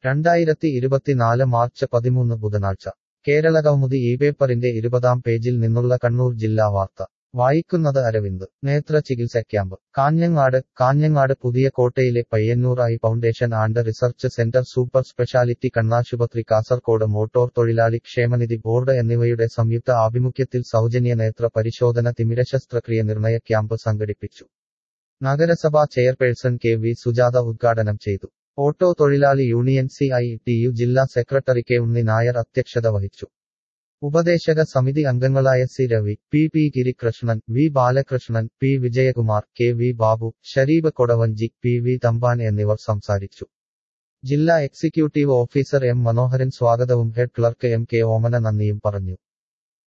രണ്ടായിരത്തി ഇരുപത്തിനാല് മാർച്ച് പതിമൂന്ന് ബുധനാഴ്ച കേരള കൗമുദി ഈ പേപ്പറിന്റെ ഇരുപതാം പേജിൽ നിന്നുള്ള കണ്ണൂർ ജില്ലാ വാർത്ത വായിക്കുന്നത് അരവിന്ദ് നേത്ര ചികിത്സ ക്യാമ്പ് കാഞ്ഞങ്ങാട് കാഞ്ഞങ്ങാട് പുതിയ കോട്ടയിലെ Payyannur eye foundation and research centre super speciality കണ്ണാശുപത്രി കാസർകോട് മോട്ടോർ തൊഴിലാളി ക്ഷേമനിധി ബോർഡ് എന്നിവയുടെ സംയുക്ത ആഭിമുഖ്യത്തിൽ സൗജന്യ നേത്ര പരിശോധന തിമിര ശസ്ത്രക്രിയ നിർണയ ക്യാമ്പ് സംഘടിപ്പിച്ചു നഗരസഭാ ചെയർപേഴ്സൺ കെ വി സുജാത ഉദ്ഘാടനം ചെയ്തു ഓട്ടോ തൊഴിലാളി union C I T U ജില്ലാ സെക്രട്ടറി കെ ഉണ്ണി നായർ അധ്യക്ഷത വഹിച്ചു ഉപദേശക സമിതി അംഗങ്ങളായ C Ravi P P Girikrishnan V Balakrishnan P Vijayakumar K V Babu Shareeb Kodavanchi P V Thampan എന്നിവർ സംസാരിച്ചു ജില്ലാ എക്സിക്യൂട്ടീവ് ഓഫീസർ എം മനോഹരൻ സ്വാഗതവും head clerk M K Omana നന്ദിയും പറഞ്ഞു